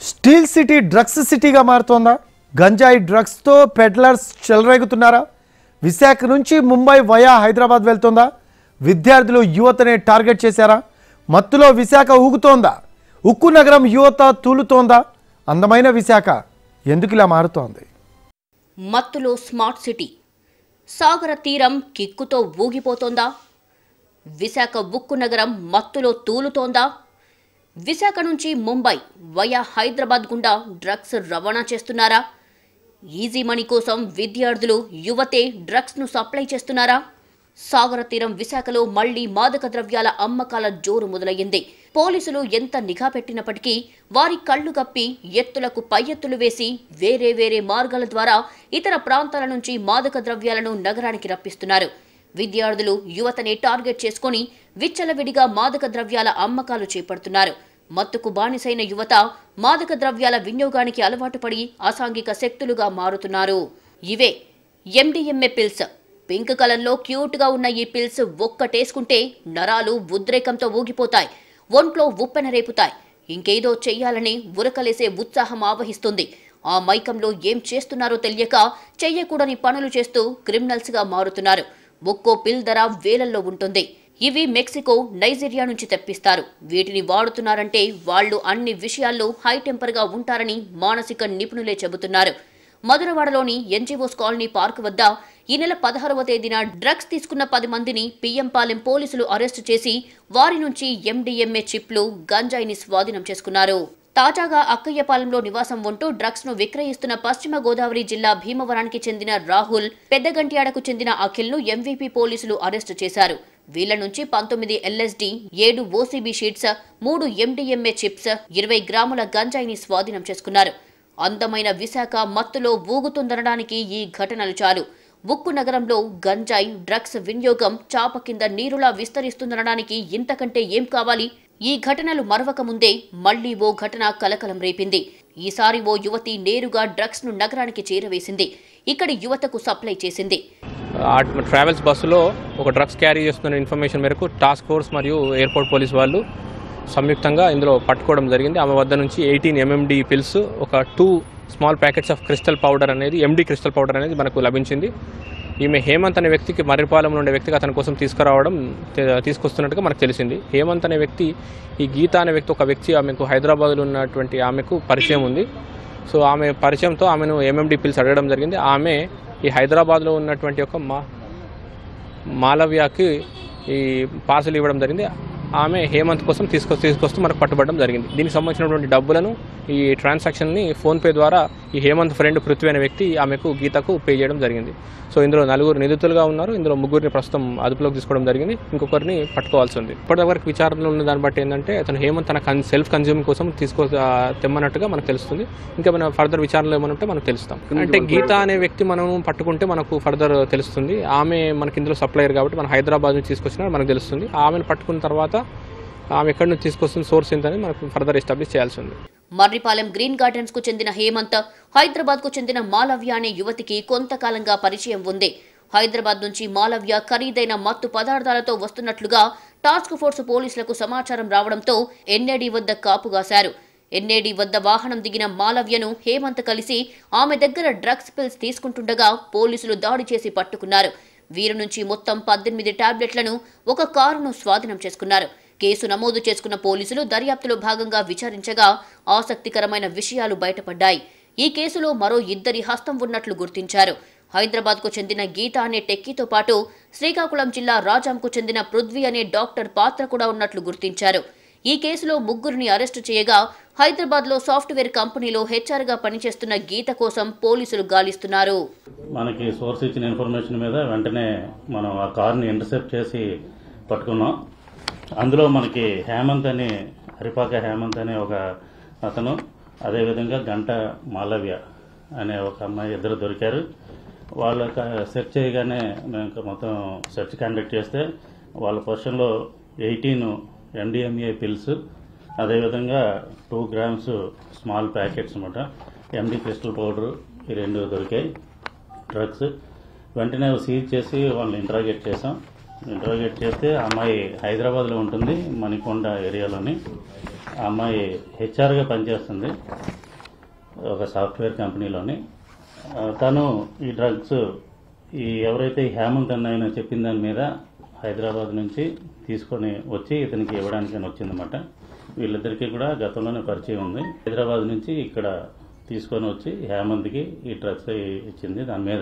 steel city drugs సిటీగా మారుతోందా గంజాయి డ్రగ్స్తో peddlers చెలరేగుతున్నారా Visakha నుంచి ముంబై వయా హైదరాబాద్ వెళ్తోందా విద్యార్థులు యువతనే టార్గెట్ చేశారా మత్తులో విశాఖ ఊగుతోందా ఉక్కు నగరం యువత తూలుతోందా అందమైన విశాఖ ఎందుకు ఇలా మారుతోంది మత్తులో స్మార్ట్ సిటీ సాగర తీరం కిక్కుతో ఊగిపోతోందా విశాఖ ఉక్కు నగరం మత్తులో తూలుతోందా విశాఖ నుంచి ముంబై వయా హైదరాబాద్ గుండా డ్రగ్స్ రవాణా చేస్తున్నారా ఈజీ మనీ కోసం విద్యార్థులు యువతే డ్రగ్స్ను సప్లై చేస్తున్నారా సాగర తీరం విశాఖలో మళ్లీ మాదక ద్రవ్యాల అమ్మకాల జోరు మొదలయ్యింది పోలీసులు ఎంత నిఘా పెట్టినప్పటికీ వారి కళ్లు కప్పి ఎత్తులకు పై ఎత్తులు వేసి వేరే వేరే మార్గాల ద్వారా ఇతర ప్రాంతాల నుంచి మాదక ద్రవ్యాలను నగరానికి రప్పిస్తున్నారు విద్యార్థులు యువతని టార్గెట్ చేసుకుని విచ్చలవిడిగా మాదక ద్రవ్యాల అమ్మకాలు చేపడుతున్నారు మత్తుకు బానిసైన యువత మాదక ద్రవ్యాల వినియోగానికి అలవాటు పడి అసాంఘిక శక్తులుగా మారుతున్నారు ఇవే ఎండిఎంఏ పిల్స్ పింక్ కలర్లో క్యూట్గా ఉన్న ఈ పిల్స్ ఒక్కటేసుకుంటే నరాలు ఉద్రేకంతో ఊగిపోతాయి ఒంట్లో ఉప్పెన రేపుతాయి ఇంకేదో చెయ్యాలని ఉరకలేసే ఉత్సాహం ఆవహిస్తుంది ఆ మైకంలో ఏం చేస్తున్నారో తెలియక చెయ్యకూడని పనులు చేస్తూ క్రిమినల్స్గా మారుతున్నారు ఒక్కో పిల్ ధర వేలల్లో ఉంటుంది ఇవి మెక్సికో నైజీరియా నుంచి తెప్పిస్తారు వీటిని వాడుతున్నారంటే వాళ్ళు అన్ని విషయాల్లో హై టెంపర్గా ఉంటారని మానసిక నిపుణులే చెబుతున్నారు మధురవాడలోని ఎన్జీఓస్ కాలనీ పార్క్ వద్ద ఈ నెల పదహారవ తేదీన డ్రగ్స్ తీసుకున్న పది మందిని పిఎంపాలెం పోలీసులు అరెస్టు చేసి వారి నుంచి ఎండిఎంఏ చిప్లు గంజాయిని స్వాధీనం చేసుకున్నారు తాజాగా అక్కయ్యపాలెంలో నివాసం ఉంటూ డ్రగ్స్ ను విక్రయిస్తున్న పశ్చిమ గోదావరి జిల్లా భీమవరానికి చెందిన రాహుల్ పెద్దగంట్యాడకు చెందిన అఖిల్ ను ఎంవీపీ పోలీసులు అరెస్టు చేశారు వీళ్ల నుంచి పంతొమ్మిది ఎల్ఎస్డి ఏడు ఓసీబీ షీట్స్ మూడు ఎండిఎంఏ చిప్స్ ఇరవై గ్రాముల గంజాయిని స్వాధీనం చేసుకున్నారు అందమైన విశాఖ మత్తులో ఊగుతుందనడానికి ఈ ఘటనలు చాలు ఉక్కు నగరంలో గంజాయి డ్రగ్స్ వినియోగం చాప కింద నీరులా విస్తరిస్తుందనడానికి ఇంతకంటే ఏం కావాలి ఈ ఘటనలు మరవక ముందే మళ్లీ ఓ ఘటన కలకలం రేపింది ఈసారి ఓ యువతి నేరుగా డ్రగ్స్ ను నగరానికి చేరవేసింది ఇక్కడి యువతకు సప్లై చేసింది ఆ ట్రావెల్స్ బస్సులో ఒక డ్రగ్స్ క్యారీ చేస్తున్న ఇన్ఫర్మేషన్ మేరకు టాస్క్ ఫోర్స్ మరియు ఎయిర్పోర్ట్ పోలీస్ వాళ్ళు సంయుక్తంగా ఇందులో పట్టుకోవడం జరిగింది ఆమె వద్ద నుంచి ఎయిటీన్ ఎంఎండి పిల్స్ ఒక two small packets of crystal powder అనేది ఎండి క్రిస్టల్ పౌడర్ అనేది మనకు లభించింది ఈమె హేమంత్ అనే వ్యక్తికి మర్రిపాలెంలో ఉండే వ్యక్తికి అతని కోసం తీసుకురావడం తె- తీసుకొస్తున్నట్టుగా మనకు తెలిసింది హేమంత్ అనే వ్యక్తి ఈ గీత అనే వ్యక్తి ఒక వ్యక్తి ఆమెకు హైదరాబాద్లో ఉన్నటువంటి ఆమెకు పరిచయం ఉంది సో ఆమె పరిచయంతో ఆమెను ఎంఎండి పిల్స్ అడగడం జరిగింది ఆమె ఈ హైదరాబాద్లో ఉన్నటువంటి ఒక మా మాలవ్యకి ఈ పార్సల్ ఇవ్వడం జరిగింది ఆమె హేమంత్ కోసం తీసుకొ తీసుకొస్తూ మనకు పట్టుబడడం జరిగింది దీనికి సంబంధించినటువంటి డబ్బులను ఈ ట్రాన్సాక్షన్ని ఫోన్పే ద్వారా ఈ హేమంత్ ఫ్రెండ్ పృథ్వీ అనే వ్యక్తి ఆమెకు గీతకు పే చేయడం జరిగింది సో ఇందులో నలుగురు నిందితులుగా ఉన్నారు ఇందులో ముగ్గురిని ప్రస్తుతం అదుపులోకి తీసుకోవడం జరిగింది ఇంకొకరిని పట్టుకోవాల్సి ఉంది ఇప్పటివరకు విచారణలో ఉన్న దాన్ని బట్టి ఏంటంటే అతను హేమంత్ తన కన్ సెల్ఫ్ కన్జ్యూమింగ్ కోసం తీసుకో ఆ, తెమ్మన్నట్టుగా మనకు తెలుస్తుంది ఇంకా మన ఫర్దర్ విచారణలో ఏమైనా ఉంటే మనకు తెలుస్తాం అంటే గీత అనే వ్యక్తి మనం పట్టుకుంటే మనకు ఫర్దర్ తెలుస్తుంది ఆమె మనకి ఇందులో సప్లయర్ కాబట్టి మన హైదరాబాద్ నుంచి తీసుకొచ్చినా మనకు తెలుస్తుంది ఆమెను పట్టుకున్న తర్వాత ఆమె ఎక్కడి నుంచి తీసుకొస్తుంది సోర్స్ ఏంటని మనకు ఫర్దర్ ఎస్టాబ్లిష్ చేయాల్సి ఉంది మర్రిపాలెం గ్రీన్ గార్డెన్స్ కు చెందిన హేమంత్ హైదరాబాద్ కు చెందిన మాలవ్య అనే యువతికి కొంతకాలంగా పరిచయం ఉంది హైదరాబాద్ నుంచి మాలవ్య ఖరీదైన మత్తు పదార్థాలతో వస్తున్నట్లుగా టాస్క్ ఫోర్స్ పోలీసులకు సమాచారం రావడంతో ఎన్ఏడి వద్ద కాపుగాశారు ఎన్ఏడి వద్ద వాహనం దిగిన మాలవ్యను హేమంత్ కలిసి ఆమె దగ్గర డ్రగ్స్ పిల్స్ తీసుకుంటుండగా పోలీసులు దాడి చేసి పట్టుకున్నారు వీరి నుంచి మొత్తం పద్దెనిమిది టాబ్లెట్లను ఒక కారును స్వాధీనం చేసుకున్నారు కేసు నమోదు చేసుకున్న పోలీసులు దర్యాప్తులో భాగంగా విచారించగా ఆసక్తికరమైన విషయాలు బయటపడ్డాయి ఈ కేసులో మరో ఇద్దరి హస్తం ఉన్నట్లు గుర్తించారు హైదరాబాద్కు చెందిన గీత అనే టెక్కీతో పాటు శ్రీకాకుళం జిల్లా రాజాంకు చెందిన పృథ్వీ అనే డాక్టర్ పాత్ర కూడా ఉన్నట్లు గుర్తించారు ఈ కేసులో ముగ్గురిని అరెస్టు చేయగా హైదరాబాద్లో సాఫ్ట్వేర్ కంపెనీలో హెచ్ఆర్గా పనిచేస్తున్న గీత కోసం పోలీసులు గాలిస్తున్నారు మనకి సోర్స్ ఇచ్చిన ఇన్ఫర్మేషన్ మీద వెంటనే మనం ఆ కార్ని ఇంటర్సెప్ట్ చేసి పట్టుకున్నాం అందులో మనకి హేమంత్ అని హరిపాక హేమంత్ అనే ఒక అతను అదేవిధంగా గంట మాలవ్య అనే ఒక అమ్మాయి ఇద్దరు దొరికారు వాళ్ళ సెర్చ్ చేయగానే మేము ఇంకా మొత్తం సెర్చ్ కండక్ట్ చేస్తే వాళ్ళ పొజిషన్లో ఎయిటీన్ ఎండిఎంఏ పిల్స్ అదేవిధంగా టూ గ్రామ్స్ స్మాల్ ప్యాకెట్స్ అనమాట ఎండి క్రిస్టల్ పౌడర్ ఈ రెండు దొరికాయి డ్రగ్స్ వెంటనే సీజ్ చేసి వాళ్ళని ఇంటరాగేట్ చేసాం ఇంటరాగేట్ చేస్తే ఆ అమ్మాయి హైదరాబాద్లో ఉంటుంది మణికొండ ఏరియాలోని ఆ అమ్మాయి హెచ్ఆర్గా పనిచేస్తుంది ఒక సాఫ్ట్వేర్ కంపెనీలోని ఆ, తను ఈ డ్రగ్స్ ఈ ఎవరైతే ఈ హేమంత్ అన్న చెప్పిన దాని మీద హైదరాబాద్ నుంచి తీసుకొని వచ్చి ఇతనికి ఇవ్వడానికి అని వచ్చిందన్నమాట వీళ్ళిద్దరికీ కూడా గతంలోనే పరిచయం ఉంది హైదరాబాద్ నుంచి ఇక్కడ తీసుకొని వచ్చి హేమంత్కి ఈ డ్రగ్స్ ఇచ్చింది దాని మీద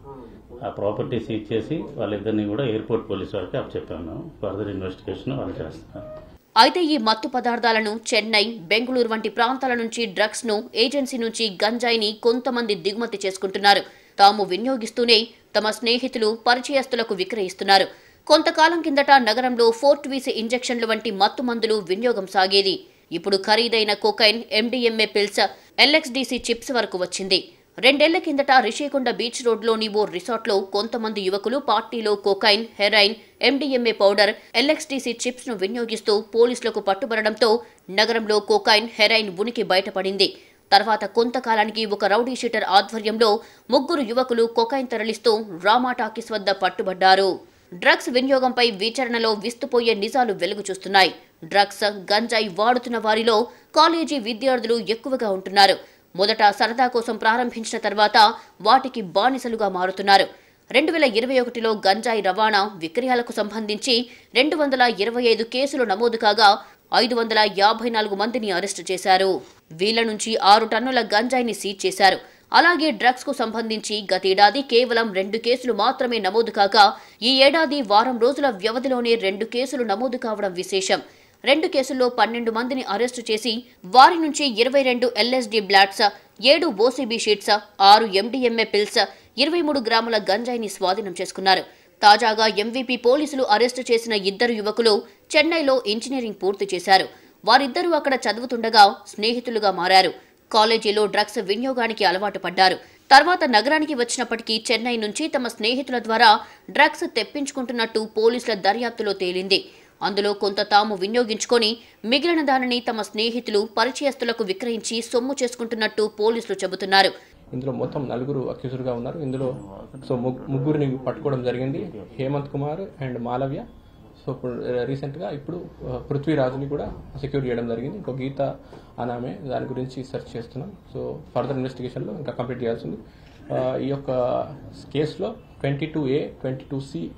ఆ ప్రాపర్టీ సీజ్ చేసి వాళ్ళిద్దరిని కూడా ఎయిర్పోర్ట్ పోలీస్ వాళ్ళకి అప్పచెప్పాము ఫర్దర్ ఇన్వెస్టిగేషన్ వాళ్ళు చేస్తున్నారు అయితే ఈ మత్తు పదార్థాలను చెన్నై బెంగళూరు వంటి ప్రాంతాల నుంచి డ్రగ్స్ ను ఏజెన్సీ నుంచి గంజాయిని కొంతమంది దిగుమతి చేసుకుంటున్నారు తాము వినియోగిస్తూనే తమ స్నేహితులు పరిచయస్తులకు విక్రయిస్తున్నారు కొంతకాలం కిందట నగరంలో ఫోర్ట్ వీసీ ఇంజెక్షన్లు వంటి మత్తు మందులు వినియోగం సాగేది ఇప్పుడు ఖరీదైన cocaine MDMA pills ecstasy chips వరకు వచ్చింది రెండేళ్ల కిందట రిషికొండ బీచ్ రోడ్లోని ఓ రిసార్ట్లో కొంతమంది యువకులు పార్టీలో cocaine heroin MDMA powder ecstasy chips ను వినియోగిస్తూ పోలీసులకు పట్టుబడడంతో నగరంలో కోకైన్ హెరాయిన్ ఉనికి బయటపడింది తర్వాత కొంతకాలానికి ఒక రౌడీ షీటర్ ఆధ్వర్యంలో ముగ్గురు యువకులు కొకైన్ తరలిస్తూ రామా టాకీస్ వద్ద పట్టుబడ్డారు డ్రగ్స్ వినియోగంపై విచారణలో విస్తుపోయే నిజాలు వెలుగు చూస్తున్నాయి డ్రగ్స్ గంజాయి వాడుతున్న వారిలో కాలేజీ విద్యార్థులు ఎక్కువగా ఉంటున్నారు మొదట సరదా కోసం ప్రారంభించిన తర్వాత వాటికి బానిసలుగా మారుతున్నారు రెండు వేల ఇరవై ఒకటిలో గంజాయి రవాణా విక్రయాలకు సంబంధించి రెండు వందల ఇరవై ఐదు కేసులు నమోదు కాగా ఐదు వందల యాభై నాలుగు మందిని అరెస్టు చేశారు వీళ్ల నుంచి ఆరు టన్నుల గంజాయిని సీజ్ చేశారు అలాగే డ్రగ్స్ కు సంబంధించి గతేడాది కేవలం రెండు కేసులు మాత్రమే నమోదు కాగా ఈ ఏడాది వారం రోజుల వ్యవధిలోనే రెండు కేసులు నమోదు కావడం విశేషం రెండు కేసుల్లో పన్నెండు మందిని అరెస్టు చేసి వారి నుంచి ఇరవై రెండు ఎల్ఎస్డి బ్లాట్స్ ఏడు ఓసీబీ షీట్స్ ఆరు ఎండిఎంఏ పిల్స్ ఇరవై మూడు గ్రాముల గంజాయిని స్వాధీనం చేసుకున్నారు తాజాగా ఎంవీపీ పోలీసులు అరెస్టు చేసిన ఇద్దరు యువకులు చెన్నైలో ఇంజనీరింగ్ పూర్తి చేశారు వారిద్దరూ అక్కడ చదువుతుండగా స్నేహితులుగా మారారు కాలేజీలో డ్రగ్స్ వినియోగానికి అలవాటు పడ్డారు తర్వాత నగరానికి వచ్చినప్పటికీ చెన్నై నుంచి తమ స్నేహితుల ద్వారా డ్రగ్స్ తెప్పించుకుంటున్నట్టు పోలీసుల దర్యాప్తులో తేలింది అందులో కొంత తాము వినియోగించుకొని మిగిలిన దానిని తమ స్నేహితులు పరిచయస్తులకు విక్రయించి సొమ్ము చేసుకుంటున్నట్టు పోలీసులు చెబుతున్నారు ఇందులో మొత్తం నలుగురు అక్యూజర్గా ఉన్నారు ఇందులో సో ముగ్- ముగ్గురిని పట్టుకోవడం జరిగింది హేమంత్ కుమార్ అండ్ మాలవ్య సో ఇప్పుడు రీసెంట్గా ఇప్పుడు ఆ, పృథ్వీరాజుని కూడా సెక్యూర్ చేయడం జరిగింది ఇంకో గీత అనామే దాని గురించి సెర్చ్ చేస్తున్నాం సో ఫర్దర్ ఇన్వెస్టిగేషన్లో ఇంకా కంప్లీట్ చేయాల్సింది ఆ, ఈ యొక్క కేసులో twenty two A twenty two C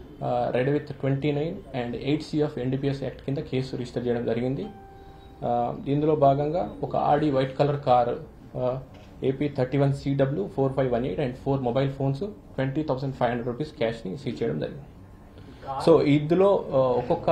read with twenty nine and eight C of NDPS act కింద కేసు రిజిస్టర్ చేయడం జరిగింది ఆ, ఇందులో భాగంగా ఒక Audi white colour car AP thirty one CW four five one eight and four mobile phones twenty thousand five hundred rupees క్యాష్ని seize చేయడం జరిగింది సో ఇందులో ఆ, ఒక్కొక్క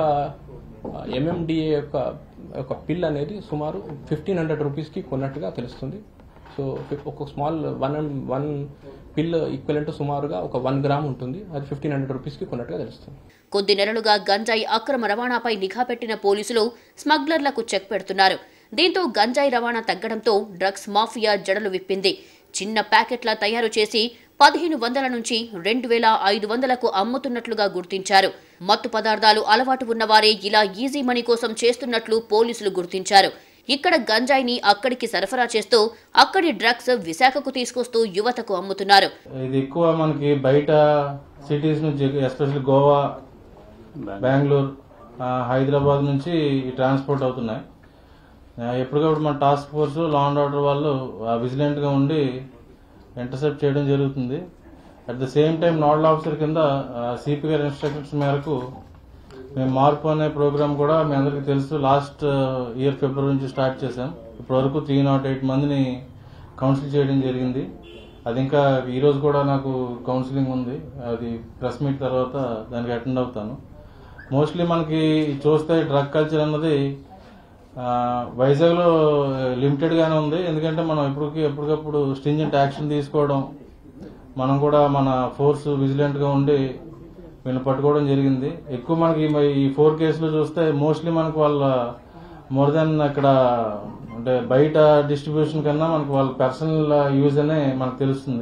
ఎంఎండిఏ యొక్క ఒక పిల్ అనేది సుమారు ఫిఫ్టీన్ హండ్రెడ్ రూపీస్కి కొన్నట్టుగా తెలుస్తుంది సో ఫి- ఒక small one one pill equivalent సుమారుగా ఒక వన్ గ్రామ్ ఉంటుంది అది ఫిఫ్టీన్ హండ్రెడ్ రూపీస్కి కొన్నట్టుగా తెలుస్తుంది కొద్ది నెలలుగా గంజాయి అక్రమ రవాణాపై నిఘా పెట్టిన పోలీసులు స్మగ్లర్లకు చెక్ పెడుతున్నారు దీంతో గంజాయి రవాణా తగ్గడంతో డ్రగ్స్ మాఫియా జడలు విప్పింది చిన్న ప్యాకెట్ల తయారు చేసి పదిహేను వందల నుంచి రెండు వేల ఐదు వందలకు అమ్ముతున్నట్లుగా గుర్తించారు మత్తు పదార్థాలు అలవాటు ఉన్నవారే ఇలా ఈజీ మనీ కోసం చేస్తున్నట్లు పోలీసులు గుర్తించారు ఇక్కడ గంజాయిని అక్కడికి సరఫరా చేస్తూ అక్కడి డ్రగ్స్ విశాఖకు తీసుకొస్తూ యువతకు అమ్ముతున్నారు ఇది ఎక్కువ మనకి బయట సిటీస్ నుంచి ఎస్పెషల్లీ గోవా బెంగళూరు ఆ, హైదరాబాద్ నుంచి ఈ ట్రాన్స్పోర్ట్ అవుతున్నాయి ఆ, ఎప్పటికప్పుడు మన task force law and order వాళ్ళు విజిలెంట్ గా ఉండి ఇంటర్సెప్ట్ చేయడం జరుగుతుంది at the same time nodal officer కింద సిపి గారి ఇన్స్ట్రక్షన్స్ మేరకు మేము మార్పు అనే ప్రోగ్రామ్ కూడా మీ అందరికీ తెలుసు లాస్ట్ ఇయర్ ఫిబ్రవరి నుంచి స్టార్ట్ చేసాం ఇప్పటివరకు త్రీ నాట్ ఎయిట్ మందిని కౌన్సిల్ చేయడం జరిగింది అది ఇంకా ఈ రోజు కూడా నాకు కౌన్సిలింగ్ ఉంది అది ప్రెస్ మీట్ తర్వాత దానికి అటెండ్ అవుతాను మోస్ట్లీ మనకి చూస్తే డ్రగ్ కల్చర్ అన్నది ఆ, వైజాగ్లో లిమిటెడ్ గానే ఉంది ఎందుకంటే మనం ఎప్పటికి ఎప్పటికప్పుడు స్టింజెంట్ యాక్షన్ తీసుకోవడం మనం కూడా మన ఫోర్స్ విజిలెంట్ గా ఉండి వీళ్ళని పట్టుకోవడం జరిగింది ఎక్కువ మనకి ఈ- ఈ ఫోర్ కేసులు చూస్తే మోస్ట్లీ మనకు వాళ్ళ మోర్ దెన్ అక్కడ అంటే బయట డిస్ట్రిబ్యూషన్ కన్నా మనకు వాళ్ళ పర్సనల్ యూజ్ అనే మనకు తెలుస్తుంది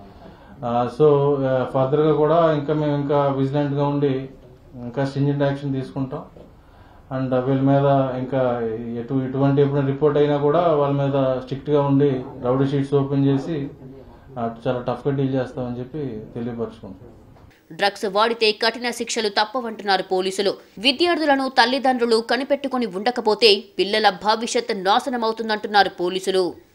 సో ఫర్దర్ గా కూడా ఇంకా మేము ఇంకా విజిలెంట్ గా ఉండి ఇంకా స్టింజెంట్ యాక్షన్ తీసుకుంటాం అండ్ వీళ్ళ మీద ఇంకా ఎటు ఇటువంటి ఎప్పుడైనా రిపోర్ట్ అయినా కూడా వాళ్ళ మీద స్ట్రిక్ట్ గా ఉండి రౌడీ షీట్స్ ఓపెన్ చేసి ఆ, చాలా టఫ్ గా డీల్ చేస్తామని చెప్పి తెలియపరచుకుంటాం డ్రగ్స్ వాడితే కఠిన శిక్షలు తప్పవంటున్నారు పోలీసులు విద్యార్థులను తల్లిదండ్రులు కనిపెట్టుకుని ఉండకపోతే పిల్లల భవిష్యత్ నాశనమవుతుందంటున్నారు పోలీసులు